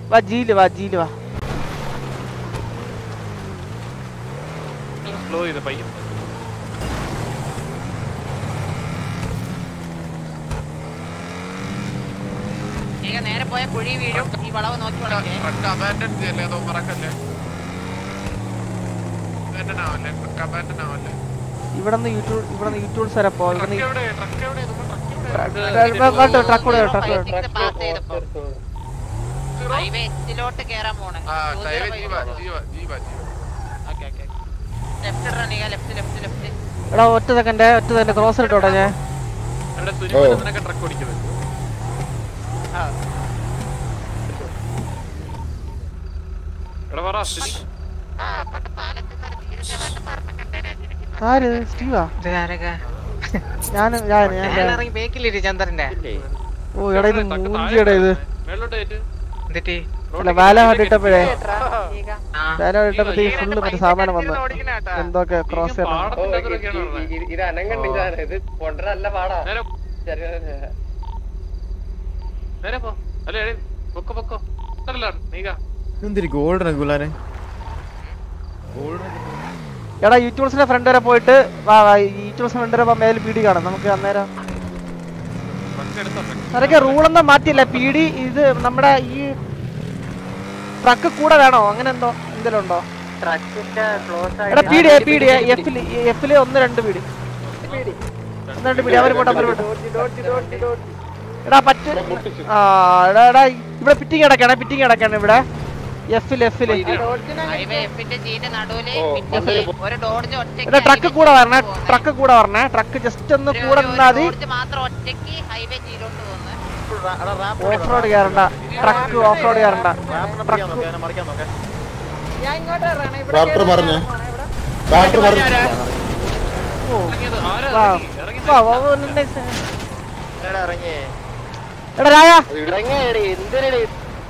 വാ ജീല് വാ ജീല് വാ സ്ലോ ചെയ്ത് പയ്യൻ നീക നേരെ പോയ കുഴി വീഴും ഈ വളവ് നോക്കി വളക്കേ ട്രക്ക് അബാൻഡൻ ചെയ്യല്ലേ അതോ മറക്കല്ലേ അബാൻഡൻ ആവല്ലേ ട്രക്ക് അബാൻഡൻ ആവല്ലേ ഇവിടെ നിന്ന് യൂട്യൂബ് ഇവിടെ നിന്ന് യൂട്യൂബ് വരെ പോ ഇവിടെ ട്രക്ക് നിന്ന് എവിടെ ട്രക്ക് എവിടെ നമ്മൾ ട്രക്ക് എവിടെ ട്രക്ക് കൂടെ ട്രക്ക് കൂടെ പാസ് ചെയ്തപ്പോ ഹൈവേ എച്ചിലോട്ട് കേറാൻ പോണേ ആ ടൈവ ജീവ ജീവ ജീവ ജീവ ലെഫ്റ്റ് ഇടണ നീക ലെഫ്റ്റ് ലെഫ്റ്റ് ലെഫ്റ്റ് എടാ ഒറ്റ സെക്കൻഡ് ഒറ്റ സെക്കൻഡ് ക്രോസ് ഇട്ടോട്ടെ ഞാൻ എവിടെ സുനിമോൻ നിനക്ക് ട്രക്ക് ഓടിക്കുന്നത് എടാ പറ ആര് സ്റ്റീവാ ഞാൻ ഞാൻ ഞാൻ ഇറങ്ങി ബേക്കിലിരി ചന്ദ്രന്റെ ഓ എടാ ഇത് മൂഞ്ചിയടാ ഇത് മേലോട്ട് കയറ്റ് എന്നിട്ട് അല്ല വേല കണ്ടിട്ടപ്പോഴേ വേല കണ്ടിട്ടപ്പോഴത്തേക്ക് ഫുള്ള് മറ്റേ സാമാനം വന്ന് എന്തൊക്കെ ക്രോസ് ചെയ്യണം പാടത്തിന്റെ അതിലൊക്കെയാണ് ഉള്ളത്. ഇത് അനങ്ങണ്ട് ഇതാണ് ഇത് കൊണ്ടുവരല്ല പാടാ നേരെ ചെറിയ നേരെ പോ അല്ലേ എടേ, പൊക്കോ പൊക്കോ അല്ല നീക എന്തിരി ഗോൾഡൻ ഗുലാനെ എടാ യൂട്യൂബ്സിന്റെ ഫ്രണ്ട് വരെ പോയിട്ട് വാ വാ യൂട്യൂബ്സിന്റെ ഫ്രണ്ട് വരെ മേൽ പീടി കാണാം നമുക്ക് അന്നേരം ട്രക്ക് എടുത്തോ അതൊക്കെ റൂൾ എന്താ മാറ്റിയില്ല പീടി ഇത് നമ്മുടെ ഈ ട്രക്ക് കൂടെ വേണോ അങ്ങനെ എന്തോ എന്തെങ്കിലും ഉണ്ടോ ട്രക്കിന്റെ ക്ലോസ് എടാ പീടി പീടി എഫില് എഫില് ഒന്ന് രണ്ട് പീടി ഒന്ന് രണ്ട് പീടി അവര് പോട്ടെ അവര് പോട്ടെ എടാ പറ്റ ആ എടാ എടാ ഇവിടെ പിറ്റിങ് കിടക്കാണ് പിറ്റിങ് കിടക്കാണ് ഇവിടെ എഫിൽ എഫില് ഹൈവേ എഫിന്റെ ജീന്റെ നടുവില് പിന്നെ ഒരു ഡോഡ്ജ് ഒറ്റയ്ക്ക് എടാ ട്രക്ക് കൂടെ വരണേ ട്രക്ക് കൂടെ വരണേ ട്രക്ക് ജസ്റ്റ് ഒന്ന് കൂടെ നിന്നാ മതി ഡോഡ്ജ് മാത്രം ഒറ്റയ്ക്ക് ഹൈവേ ജീലോട്ട് പോകുന്നത് ഓഫ് റോഡ് കയറണ്ട ട്രക്ക് ഓഫ് റോഡ് കയറണ്ട ഡോക്ടർ പറഞ്ഞു ഡോക്ടർ പറഞ്ഞു ഇറങ്ങിയത് ആരാ വാ. ഇറങ്ങി? ഇറങ്ങി വാ, വാ, വാ, നിന്നെ സ- ഇറങ്ങി എടാ രായ ഇറങ്ങിയടി എന്തിനടി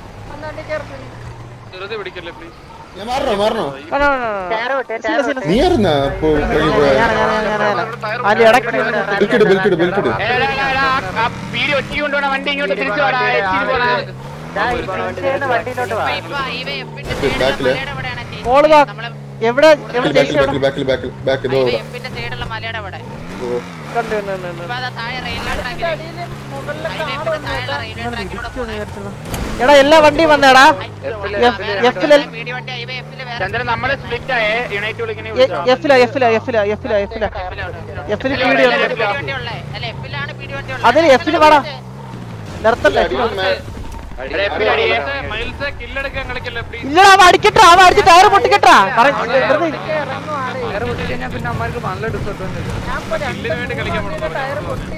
വെറുതെ പിടിക്കല്ലേ പ്ലീസ് ഞാൻ മാറണോ മാറണോ വേണ്ട, വേണ്ട, വേണ്ട. ശീല, ശീല, നീ ശീല. ആയിരുന്നാ ഇപ്പൊ ഇറങ്ങി പോയ ഞാനാ, ഞാനാ, ഞാനാ, ഞാനാ. അതിന്റെ ഇടയ്ക്ക് വന്ന് ബെൽക്കിട് ബെൽക്കിട് ബെൽക്കിട് പീടി ഒറ്റ കൊണ്ടുപോണ വണ്ടി ഇങ്ങോട്ട് തിരിച്ചു പോടാ വണ്ടിയിലോട്ട് വാ ഇപ്പൊ ഹൈവേ എഫിന്റെ ഇത് സൈഡിലുള്ള ബാക്കില്. മലയുടെ എവിടെയാണ് ചേച്ചി? കോള് വാ. നമ്മള് എവിടെ എവിടെ ബാക്കിൽ ജയിച്ചു ബാക്കിൽ ബാക്കിൽ ബാക്കിൽ ബാക്കിൽ ഇതോ ഹൈവേ ഇവിടെ എഫിന്റെ സൈഡുള്ള മലയുടെ അവിടെ ഓ. കണ്ടു കണ്ടു, കണ്ടു, കണ്ടു. ഇപ്പൊ അതാ താഴെ റെയിൽവേ ട്രാക്കില് ഹൈവേ എഫിന്റെ താഴെയുള്ള റെയിൽവേ ട്രാക്കിലൂടെ പോണേ എടാ എല്ലാ വണ്ടിയും വന്നേടാ എഫില് വീഡിയോ വണ്ടി ഹൈവേ എഫില് വേറെ ചന്ദ്രൻ നമ്മള് സ്പ്ലിറ്റ് ആയേ യുണൈറ്റ് വിളിക്കണേ എഫില എഫില എഫില എഫില എഫില എഫില് പീടി ഉണ്ട് പീടി വണ്ടി ഉള്ളേ അല്ല എഫിലാണ് പീടി വണ്ടി ഉള്ളേ അതില് എഫില് വേടാ നിർത്തല്ലേ എഫില് വന്ന്. മൈൽസെ കില്ലെടുക്കാൻ കളിക്കല്ലേ പ്ലീസ് ഇല്ലടാ അവ അടിക്കട്ടാ അവ അടിച്ച് ടയർ പൊട്ടിക്കട്ടാ പറ- വെറുതെ കില്ലിന് വേണ്ടി കളിക്കാൻ പോകണം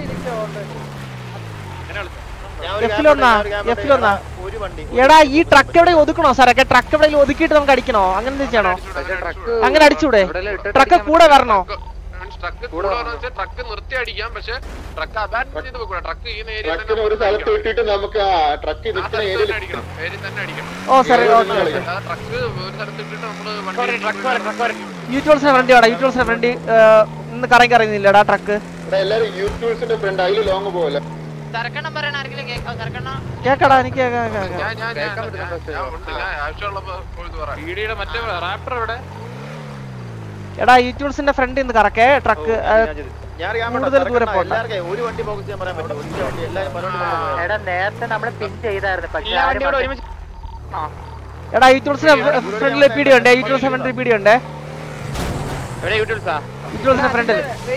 എഫിലൊന്നാ എഫിലൊന്നാ ഒരു വണ്ടി എടാ ഈ ട്രക്ക് എവിടെ ഒതുക്കണോ സാറൊക്കെ ട്രക്ക് എവിടെ ഒതുക്കിയിട്ട് നമുക്ക് അടിക്കണോ അങ്ങനെ എന്ത് ചെയ്യണോ അങ്ങനെ അടിച്ചൂടെ ട്രക്ക് കൂടെ വരണോ ട്രക്ക് കൂടെ വെച്ചാൽ ട്രക്ക് നിർത്തി അടിക്കാം പക്ഷെ ട്രക്ക് അബാൻഡൻ ചെയ്ത് പോകൂടാ ട്രക്ക് ഈ ഏരിയ ട്രക്കിന് ഒരു സ്ഥലത്ത് വിട്ടിട്ട് നമുക്ക് ആ ട്രക്ക് ആ നിൽക്കുന്ന സ്ഥലത്ത് ഏരിയയിൽ തന്നെ അടിക്കണം ഏരിയ തന്നെ അടിക്കണം ഓ സാറേ ഓക്കെ ഓക്കെ ആ ട്രക്ക് ഒരു സ്ഥലത്ത് ഇട്ടിട്ട് നമ്മള് വണ്ടി യൂട്യൂബ്സിന്റെ ഫ്രണ്ട് വേടാ യൂട്യൂബ്സിന്റെ ഫ്രണ്ട് ഇന്ന് കറങ്ങി കറങ്ങുന്നില്ലടാ ട്രക്ക് ഇവിടെ എല്ലാരും യൂട്യൂബ്സിന്റെ ഫ്രണ്ട് അതിൽ ലോങ് പോകല്ലേ സർക്കണം പറയണ ആരെങ്കിലും കേൾക്കാം സർക്കണം കേക്കടാ എനിക്ക് കേക്കാം, കേക്കാം. ഞാൻ ഞാൻ ഞാൻ ഞാൻ ഉണ്ട് ഞാൻ ആവശ്യമുള്ളപ്പോ ഇത് പറയാം പീഡിയുടെ മറ്റേ റാപ്റ്റർ എവിടെ എടാ യൂട്യൂബ്സിന്റെ ഫ്രണ്ട് ഇന്ന് കറക്കേ ട്രക്ക് ഞാൻ അറിയാൻ കൂടുതൽ ദൂരെ പോണ്ട. എല്ലാവർക്കും ഒരു വണ്ടി ഫോക്കസ് ചെയ്യാൻ പറയാൻ പറ്റും ഒരു വണ്ടി എല്ലാവരും പല വണ്ടി focus ചെയ്യാം. എടാ നേരത്തെ നമ്മള് പിൻ ചെയ്തായിരുന്നു പക്ഷെ എല്ലാ ആരും വണ്ടിയും കൂടെ വന്നില്ല. ഒരുമിച്ച് എടാ യൂട്യൂബ്സിന്റെ ഫ്രണ്ടില് പീടി ഉണ്ട് യൂട്യൂബ്സിന്റെ ഫ്രണ്ടിൽ പീടി ഉണ്ട് എവിടെ യൂട്യൂബ്സാ യൂട്യൂബ്സിന്റെ ഫ്രണ്ടിൽ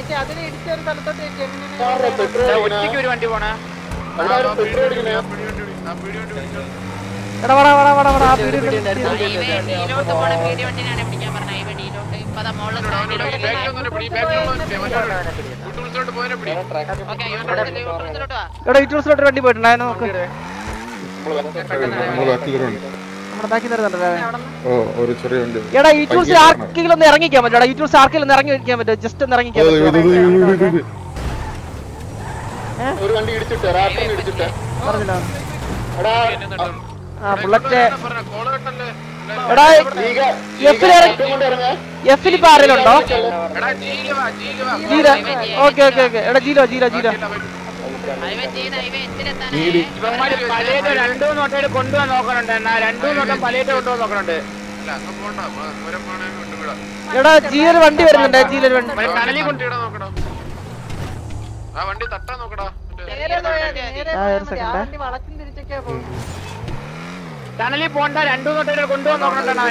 ഒറ്റയ്ക്ക് ഒരു വണ്ടി പോണേ അവിടെ ആരും പെട്രോൾ അടിക്കണേ എടാ വടാ വടാ വടാ വടാ ആ പീടി ഹൈവേ ഡിയിലോട്ട് പോണ പീടി വണ്ടിനാണ് പിടിക്കാൻ പറഞ്ഞത് ഹൈവേ ഡിയിലോട്ട് ഇപ്പൊ അതാ മുകളിൽ ബാക്കിലൊന്നും പിടി ബാക്കിലുള്ള യൂട്യൂബ്സിലോട്ട് പോയാൽ പിടി ഓക്കെ യൂട്യൂബിലോട്ട് വാ എടാ യൂട്യൂബ്സിലോട്ട് വണ്ടി പോയിട്ടുണ്ടായിരുന്നു നോക്ക് നമ്മള് ബാക്കിലുണ്ട് നമ്മുടെ ബാക്കി തരുന്നുണ്ടല്ലേ ഓ ഒരു ചെറിയ വണ്ടി എടാ യൂട്യൂബ്സിൽ ആർക്കെങ്കിലും ഒന്ന് ഇറങ്ങിക്കാൻ പറ്റും എടാ യൂട്യൂബ്സ് ആർക്കെങ്കിലും ഒന്ന് ഇറങ്ങി വെക്കാൻ പറ്റും ജസ്റ്റ് ഒന്ന് ഇറങ്ങിക്കാൻ ഓ, ഇത് ഇത് പറ്റും ഇത് ഇത് ഇത് ഇത്. ഒരു വണ്ടി ഇടിച്ചിട്ട് റാപ്പിന് ഇടിച്ചിട്ട് പറഞ്ഞില്ല എടാ ആ ബുള്ളറ്റ് പറഞ്ഞ കോള് കെട്ടല്ലേ എടാ ലീഗ എഫിൽ ലീഗ കൊണ്ട് ഇറങ്ങാ എഫിൽ ഇപ്പൊ ആരെങ്കിലും ഉണ്ടോ എടാ ജീല് വാ ജീല് വാ ജീല ഓക്കെ ഓക്കെ ഓക്കെ എടാ ജീലോ ജീലോ ജീലോ ഹൈവേ ചെയ്ത് ഹൈവേ എത്തിലെത്താനേ നീടി ഇവന്മാര് പലേറ്റ് രണ്ടു നോട്ടായിട്ട് കൊണ്ടുപോകാൻ നോക്കണുണ്ട് എന്നാ രണ്ടു നോട്ടം പലേറ്റ് കൊണ്ടുപോകാൻ നോക്കണുണ്ട് അല്ല അങ്ങ് പോണ്ട ദൂരം പോണേ വിട്ടുവിടാം എടാ ജീലൊരു വണ്ടി വരുന്നുണ്ട് ജീലൊരു വണ്ടി മറ്റേ ടണലിൽ കൊണ്ട് വണ്ടിയുടെ നോക്കടാ ആ വണ്ടി തട്ടാൻ നോക്കടാ മറ്റേ ആ ഒരു സെക്കൻഡ് ടണലിൽ പോണ്ട രണ്ടു നോട്ടായിട്ട് കൊണ്ടുപോകാൻ നോക്കണുണ്ട്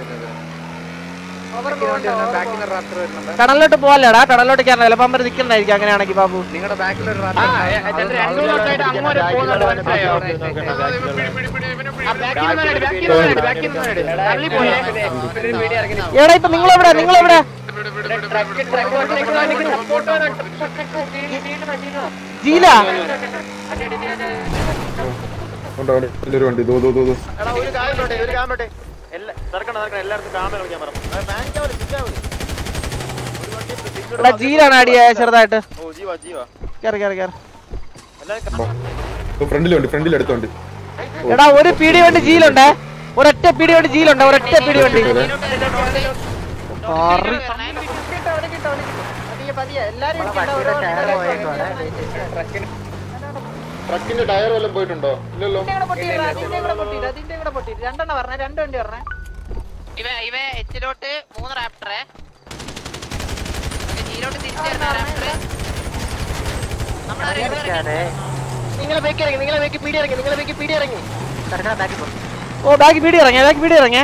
അവൻ ടണലിലോട്ട് പോവല്ലേടാ ടണലിലോട്ട് കയറണം ചിലപ്പോൾ അമ്പര് നിൽക്കണ്ടായിരിക്കും അങ്ങനെയാണെങ്കിൽ ബാബു ആ ചന്ദ്രൻ രണ്ടു നോട്ടായിട്ട് അങ്ങ് വരെ പോകുന്നുണ്ട് മനസ്സിലായോ പിടി പിടി പിടി ഇവനെ പിടി ആ ബാക്കിൽ നിന്ന് ബാക്കിൽ നിന്ന് ബാക്കിൽ നിന്ന് ടണലിൽ പോയേ എടാ ഇപ്പൊ നിങ്ങളെവിടെ നിങ്ങളെവിടെ പിടി പിടി പിടി ജീല ഉണ്ട് അവിടെ വലിയൊരു വണ്ടി ദോ ദോ ദോ ദോ എടാ ജീലാണ് അടിയ ചെറുതായിട്ട് കേറി കേറി കേറി ഫ്രണ്ടിൽ വണ്ടി ഫ്രണ്ടിൽ അടുത്ത വണ്ടി എടാ ഒരു പീടി വണ്ടി ജീലുണ്ട് ഒരൊറ്റ പീടി വണ്ടി ജീലുണ്ട് ഒരൊറ്റ പീടി വണ്ടി സോറി ട്രക്കിന്റെ ടയർ വല്ലതും പോയിട്ടുണ്ടോ ഇല്ലല്ലോ ഇവ ഇവ എച്ചിലോട്ട് മൂന്ന് റാപ്റ്ററെ ജിയിലോട്ട് തിരിച്ചു വരുന്ന റാപ്റ്റർ നമ്മളെ ഓ ബാക്കി പീടി ഇറങ്ങിയ ബാക്കി പീടി ഇറങ്ങിയ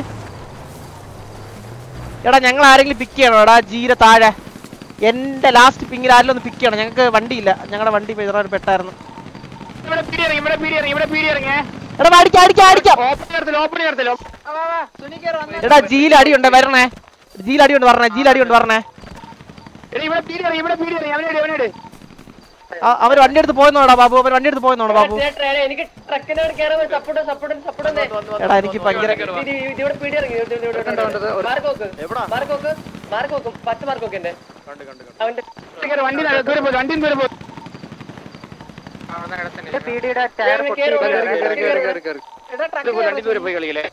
എടാ ഞങ്ങൾ ആരെങ്കിലും പിക്ക് ചെയ്യണോ എടാ ജീര താഴെ എന്റെ ലാസ്റ്റ് പിങ്ങിൽ ആരെങ്കിലും ഒന്ന് പിക്ക് ചെയ്യണം ഞങ്ങൾക്ക് വണ്ടിയില്ല ഞങ്ങളുടെ വണ്ടി ചെറുതായിട്ട് പെട്ടായിരുന്നു ഇവിടെ പീടി ഇറങ്ങി ഇവിടെ പീടി ഇറങ്ങി ഇവിടെ പീടി ഇറങ്ങി എടാ അടിക്കാം അടിക്കാം അടിക്കാം ഓപ്പൺ എടുത്തില്ല ഓപ്പൺ എടുത്തില്ല എടാ ജീല അടിയുണ്ട് വരണേ ജീല അടിയുണ്ട് പറഞ്ഞേ ജീല അടിയുണ്ട് പറഞ്ഞേ എടാ, ഇവിടെ പീടി ഇറങ്ങി ഇവിടെ പീടി ഇറങ്ങി അവനോട് അവനോട് ആ- അവര് വണ്ടി എടുത്ത് പോയെന്നോടാ ബാബു അവർ വണ്ടി എടുത്ത് പോയെന്നോടാ ബാബു എനിക്ക് ട്രക്കിനോട് കയറാൻ സപ്പോർട്ട് സപ്പോർട്ട് സപ്പോർട്ട് എടാ എനിക്ക് ഭയങ്കര ഇവിടെ പീടി ഇറങ്ങി മാർക്കോക്ക് മാർക്കോക്ക് മാർക്കോക്ക് പച്ച മാർക്കോക്ക് എന്റെ അവന്റെ കേറ്, വണ്ടി നട- ദൂരെ പോ വണ്ടി ദൂരെ പോ പീടിയുടെ ടയർ പൊട്ടി വണ്ടി ദൂരെ പോയി കളിക്കലേ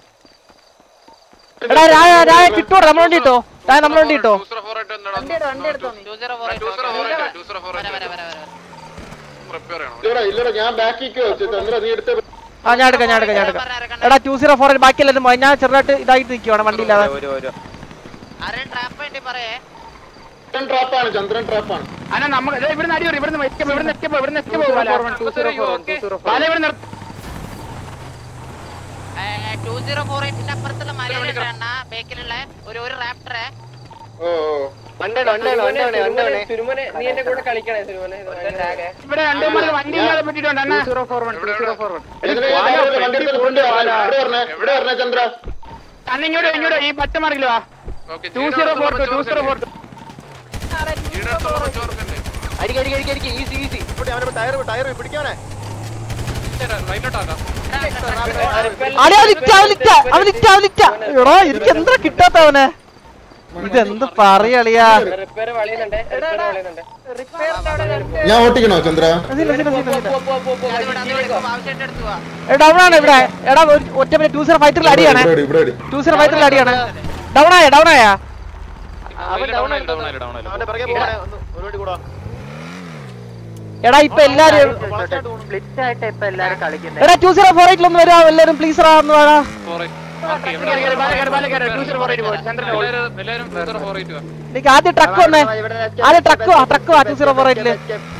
എടാ രായ രായ കിട്ടൂടാ നമ്മൾ വണ്ടി കിട്ടോ രായ നമ്മൾ വണ്ടി കിട്ടോ ടൂ സീറോ ഫോർ ആയിട്ട് എന്താടാ two zero four two zero four ആയിട്ട് ടൂ സീറോ ഫോർ വര വര ആയിട്ട് വര വര റിപ്പയർ ചെയ്യണം ഇല്ലടാ ഇല്ലടാ ഞാൻ ബാക്കിക്ക് ചന്ദ്ര നീ എടുത്ത ആ ഞാൻ എടുക്കാം ഞാൻ എടുക്കാം ഞാൻ എടുക്കാം എടാ ടു സീറോ ഫോർ ബാക്കി എല്ലാവരും പോയി ഞാൻ ചെറുതായിട്ട് ഇതായിട്ട് നിൽക്കുവാണ് വണ്ടി ഇല്ലാതെ ആരെ ട്രാപ്പ് വേണ്ടി പറയേ ചന്ദ്രൻ ട്രാപ്പാണ് ചന്ദ്രൻ ട്രാപ്പാണ് അല്ല നമുക്ക് ദേ ഇവിടുന്ന് അടി വരും ഇവിടുന്ന് escape, ഇവിടുന്ന് escape, ഇവിടുന്ന് escape പോകും ബാല. ബാല ഇവിടെ നിർത്ത്. ടു സീറോ ഫോർ എയ്റ്റിന്റെ അപ്പുറത്തുള്ള മലയിലുള്ള എണ്ണ ബേക്കിലുള്ള ഒരു ഒരു റാപ്റ്ററെ ഓ ഓ സുരുമോനെ നീ എന്റെ കൂടെ കളിക്കണേ സുരുമോനെ ഇവിടെ രണ്ടുമാർക്ക് വണ്ടി ഇല്ലാതെ പറ്റിയിട്ടുണ്ട് അണ്ണാ ഇതിനെ ഞാൻ പറഞ്ഞില്ലേ, വണ്ടി എടുത്തിട്ട് front വരണേ. ഇവിടെ വരണേ ഇവിടെ വരണേ ചന്ദ്ര അണ്ണ ഇങ്ങോട്ട് ഇങ്ങോട്ട് ഈ പച്ച മാർക്കിൽ വാ okay two zero four two two zero four അടി അവലിറ്റ അവലിറ്റ അവലിറ്റ അവലിറ്റ എടാ എനിക്ക് എന്താ കിട്ടാത്തവനെ ഇതെന്ത് പറയളിയാ റിപ്പയർ വളയുന്നുണ്ട് റിപ്പയർ വളയുന്നുണ്ട് ഞാൻ ഓട്ടിക്കണോ ചന്ദ്ര ആവശ്യമായിട്ട് എടുത്തു പോവാ ഡൗൺ ആണ് ഇവിടെ എടാ ഒരു ഒറ്റ പിന്നെ ടൂ സീറോ ഫൈറ്ററിൽ അടിയാണ് ഇവിടെ അടി, ഇവിടെ അടി. ടൂ സീറോ ഫൈറ്ററിൽ അടിയാണ് ഡൗൺ ആയ ഡൗൺ ആയ എടാ ഇപ്പൊ എല്ലാരും സ്പ്ലിറ്റ് ആയിട്ട് ഇപ്പൊ എല്ലാരും കളിക്കുന്നത് എടാ ടൂ സീറോ ഫോർ എയ്റ്റിൽ ഒന്ന് വരാ എല്ലാരും പ്ലീസ് ഒന്ന് വേടാ ടു സീറോ ഫോർ പോ ചന്ദ്രൻ എല്ലാരും ടൂ സീറോ ഫോർ എയ്റ്റ് എനിക്ക് ആദ്യം ട്രക്ക് വന്നേ ആദ്യം ട്രക്ക് വാ ട്രക്ക് വാ ടൂ സീറോ ഫോർ എയ്റ്റില്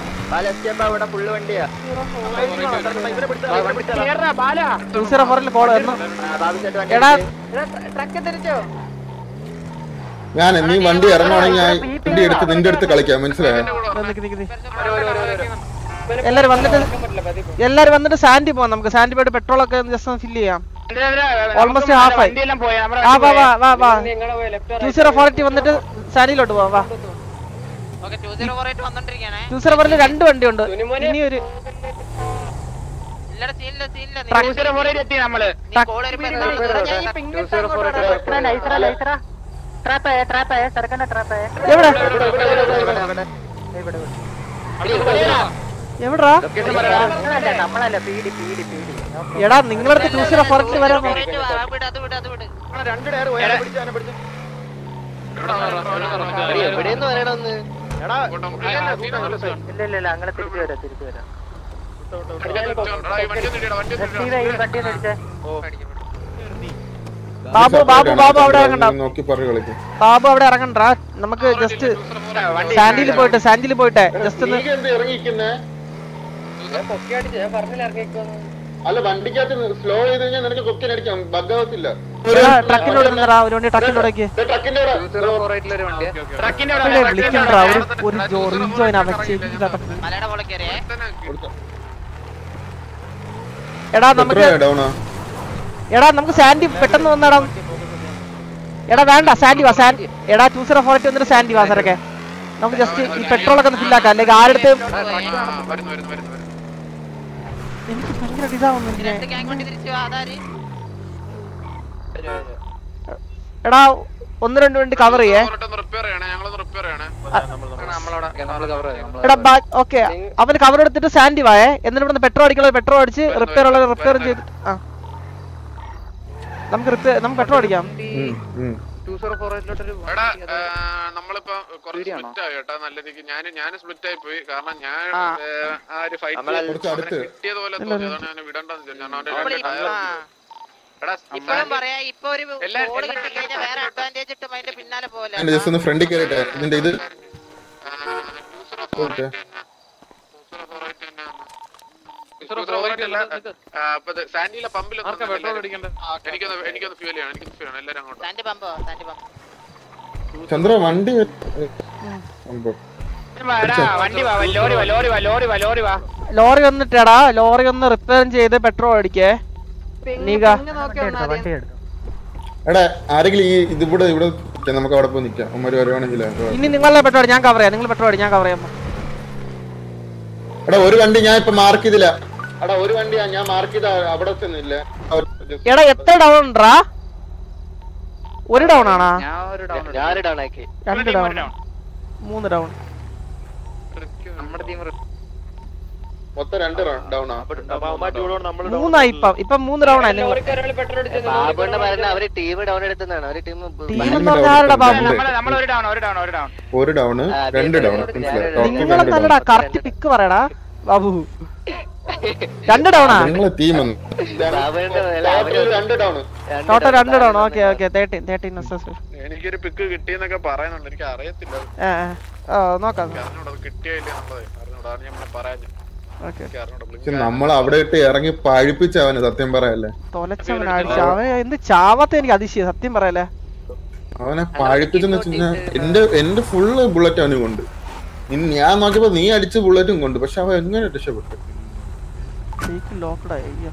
കേറാ ബാല ടൂ സീറോ ഫോറിൽ കോൾ വന്നു എടാ ഞാൻ നീ വണ്ടി ഇറങ്ങുവാണെങ്കിൽ ഞാൻ വണ്ടി എടുത്ത് നിന്റെ അടുത്ത് കളിക്കാം മനസ്സിലായോ നിക്ക് നിക്ക് നിക്ക്. എല്ലാരും വന്നിട്ട് എല്ലാരും വന്നിട്ട് സാൻഡി പോവാം നമുക്ക് സാൻഡി പോയിട്ട് പെട്രോൾ ഒക്കെ ജസ്റ്റ് ഒന്ന് ഫില്ല് ചെയ്യാം Almost half ആയി. വണ്ടിയെല്ലാം പോയാ നമ്മുടെ ആ വാ വാ വാ വാ എങ്ങനെ പോയി left two zero four eight വന്നിട്ട് സാൻഡിയിലോട്ട് പോവാം വാ okay two zero four eight വന്നോണ്ടിരിക്കണേ ടൂ സീറോ ഫോറിൽ രണ്ട് വണ്ടി ഉണ്ട് ഇനി ഒരു ഇല്ലട സീനില്ല സീനില്ല ടു സീറോ ഫോർ എത്തി നമ്മള് നീ കോൾ വരുമ്പോ ലൈസറ ലൈസറ ട്രാപ്പായ ട്രാപ്പായ ചെറുക്കണ്ട ട്രാപ്പായ എവിടെ എവിടാ നമ്മളല്ല നമ്മളല്ല പീടി പീടി പീടി എടാ നിങ്ങളടുത്ത് ടൂ സീറോ ഫോർ എയ്റ്റ് വരാൻ ഫോർ എയ്റ്റ് വാ വിട് അത് വിട് അത് വിട് കൂട്ടം. ഇല്ല, ഇല്ല, സീന നല്ല സ്ഥലം. ഇല്ല ഇല്ല ഇല്ല അങ്ങനെ തിരിച്ചു വരാം തിരിച്ചു വരാം എടാ, ഈ വണ്ടി ഒന്ന് ഇടിയെടാ, വണ്ടി ഒന്ന് ലെഫ്റ്റ് ഇടിയെടാ. ഈ വണ്ടി ഒന്ന് അടിച്ചേ ബാബു ബാബു ബാബു അവിടെ ഇറങ്ങണ്ട നോക്കി പറഞ്ഞു കളിക്കും ബാബു അവിടെ ഇറങ്ങണ്ട നമുക്ക് ജസ്റ്റ് സാൻഡിയിൽ പോയിട്ട് സാൻഡിയിൽ പോയിട്ട് ജസ്റ്റ് ഒന്ന് നീ എന്ത് ഇറങ്ങിക്കുന്നേ ഞാൻ പൊക്കി അടിച്ചു ഞാൻ പറഞ്ഞില്ല ഇറങ്ങിക്കോന്ന് അല്ല വണ്ടിക്കകത്ത് സ്ലോ ചെയ്ത് കഴിഞ്ഞാൽ നിനക്ക് കൊക്കിന് അടിക്കാം ബഗ്ഗാവത്തില്ല ട്രക്കിനോട് നിന്നടാ ഒരു വണ്ടി ട്രക്കിന്റെ ഇടയ്ക്ക് ട്രക്കിന്റെ ട്രക്കിന്റെ ഇവിടെ വിളിക്കണ്ടാ ഒരു ഒരു ജോറിഞ്ചോ അതിനെ വെച്ച് മലയുടെ മുകളിൽ കയറിയേ എടാ നമുക്ക് ഡൗണാ എടാ നമുക്ക് സാൻഡി പെട്ടെന്ന് വന്നടാ എടാ വേണ്ട സാൻഡി വാ സാൻഡി എടാ ടൂ സീറോ ഫോർ എയ്റ്റ് വന്നിട്ട് സാൻഡി വാ സാറൊക്കെ നമുക്ക് ജസ്റ്റ് ഈ പെട്രോൾ ഒക്കെ ഒന്ന് ഫില്ലാക്കാം അല്ലെങ്കിൽ ആരുടെ ആ, വരുന്നു, വരുന്നു, വരുന്നു, വരുന്നു. എനിക്ക് ഭയങ്കര ഇതാവുന്നു ഇതിനെ രണ്ട് ഗ്യാങ് വണ്ടി തിരിച്ചു വാ, അതാര് എടാ ഒന്ന് രണ്ട് വണ്ടി കവർ ചെയ്യേ ഒരെണ്ണം റിപ്പയർ ചെയ്യണേ ഞങ്ങളൊന്ന് റിപ്പയർ ചെയ്യണേ എടാ ഓക്കെ അവന് കവർ എടുത്തിട്ട് സാൻഡി വായേ എന്നിട്ട് ഇവിടുന്ന് പെട്രോൾ അടിക്കുള്ളത് പെട്രോൾ അടിച്ച് റിപ്പയർ ഉള്ളത് റിപ്പയർ ചെയ്ത് ആ നമുക്ക് റിപ്പയർ നമുക്ക് പെട്രോൾ അടിക്കാം എടാ ഏ, നമ്മളിപ്പോ കുറച്ച് സ്പ്ലിറ്റ് ആയി കേട്ടോ നല്ല രീതിക്ക് ഞാൻ ഞാൻ സ്പ്ലിറ്റ് ആയി പോയി കാരണം ഞാൻ ഏ, ആ ഒരു ഫൈറ്റ് കുറച്ച് അടുത്ത്. കിട്ടിയതുപോലെ തോന്നി അതാണ് ഞാൻ വിടണ്ടെന്ന് വിചാരിച്ചു കാരണം അവന്റെ രണ്ട് ടയർ ആ. എടാ ഇപ്പോഴും പറയാ ഇപ്പൊ ഒരു എല്ലാ- ഗോൾ എല്ലാ- കിട്ടി കഴിഞ്ഞാൽ വേറെ അഡ്വാൻറ്റേജ് ഇട്ടും അതിന്റെ പിന്നാലെ പോലെ ഞാൻ ജസ്റ്റ് ഒന്ന് ഫ്രണ്ടിൽ കയറിട്ടെ ഇതിന്റെ ഇത് ഓക്കെ സാൻഡിയിലെ പമ്പിലൊന്നും എനിക്കൊന്ന് എനിക്കൊന്ന് ഫ്യൂൽ ചെയ്യണം എനിക്കൊന്ന് ഫ്യൂൽ ചെയ്യണം എല്ലാരും അങ്ങോട്ട് സാൻഡ് പമ്പോ സാൻഡ് പമ്പ് ചന്ദ്ര വണ്ടി സംഭവം. വണ്ടി വാ ലോറി വാ ലോറി വാ ലോറി വാ ലോറി വാ ലോറി വന്നിട്ടെടാ ലോറി ഒന്ന് റിപ്പയർ ചെയ്ത് പെട്രോൾ അടിക്കേ നീക വണ്ടി എടുത്തു എടാ ആരെങ്കിലും ഈ ഇതിവിടെ ഇവിടെ നിക്കാം. നമുക്ക് അവിടെ പോയി നിക്കാം അമ്മര് വരുവാണെങ്കിൽ ഇനി നിങ്ങളുടെ പെട്രോൾ ഞാൻ കവർ ചെയ്യാം നിങ്ങൾ പെട്രോൾ അടി ഞാൻ കവർ ചെയ്യാം എടാ ഒരു വണ്ടി ഞാൻ ഇപ്പൊ മാർക്ക് ചെയ്തില്ല എടാ ഒരു വണ്ടി ഞാൻ മാർക്ക് ചെയ്ത അവിടെ ചെന്നില്ല എടാ എത്ര ഡൗൺ ഉണ്ടാ ഒരു ഡൗൺ ആണാ ഞാനൊരു ഡൗൺ ആക്കി രണ്ട് ഡൗൺ മൂന്ന് ഡൗൺ മൊത്തം രണ്ട് ഡൗൺ ആ മൂന്നായി ഇപ്പം ഇപ്പം മൂന്ന് ഡൗൺ ആയി നിങ്ങൾ പെട്രോൾ അടിച്ചു ബാബുണ്ണ പറഞ്ഞ അവര് ടീം ഡൗൺ എടുത്തതാണ് അവര് ടീം ടീം എന്ന് പറഞ്ഞാൽ ആരുടെ ബാബു നമ്മള് നമ്മൾ ഒരു ഡൗൺ ഒരു ഡൗൺ ഒരു ഡൗൺ ഒരു ഡൗണ് രണ്ട് ഡൗൺ മനസ്സിലായി ടോട്ടൽ നിങ്ങളെ രണ്ട് നല്ലടാ ഡൗൺ കറക്റ്റ് പിക്ക് പറയടാ ബാബു രണ്ട് ഡൗണാ നിങ്ങളെ ടീം ഒന്ന് ബാബുവിന്റെ രണ്ട് ഡൗൺ ടോട്ടൽ രണ്ട് down okay okay thirteen thirteen എനിക്കൊരു പിക്ക് കിട്ടിയെന്നൊക്കെ പറയുന്നുണ്ട് എനിക്ക് അറിയത്തില്ല ഓ നോക്കാം എനിക്ക് അറിഞ്ഞൂടാ അത് കിട്ടിയില്ല എന്നുള്ളത് അറിഞ്ഞൂടാ അത് ഞാൻ പറയാൻ ഓക്കെ എനിക്ക് അറിഞ്ഞൂടാ പക്ഷെ നമ്മൾ അവിടെ ഇട്ട് ഇറങ്ങി പഴിപ്പിച്ച അവന് സത്യം പറയല്ലേ തൊലച്ചവൻ അടിച്ചു അവൻ എന്ത് ചാവാത്ത എനിക്ക് അതിശയം സത്യം പറയല്ലേ അവനെ പഴിപ്പിച്ചെന്ന് വെച്ച് കഴിഞ്ഞാൽ എന്റെ എന്റെ ഫുള്ള് ബുള്ളറ്റ് അവന് കൊണ്ട് ഇനി ഞാൻ നോക്കിയപ്പോ നീ അടിച്ച ബുള്ളറ്റും കൊണ്ട് പക്ഷെ അവൻ എങ്ങനെ രക്ഷപ്പെട്ടു ലോക്കഡായി അയ്യോ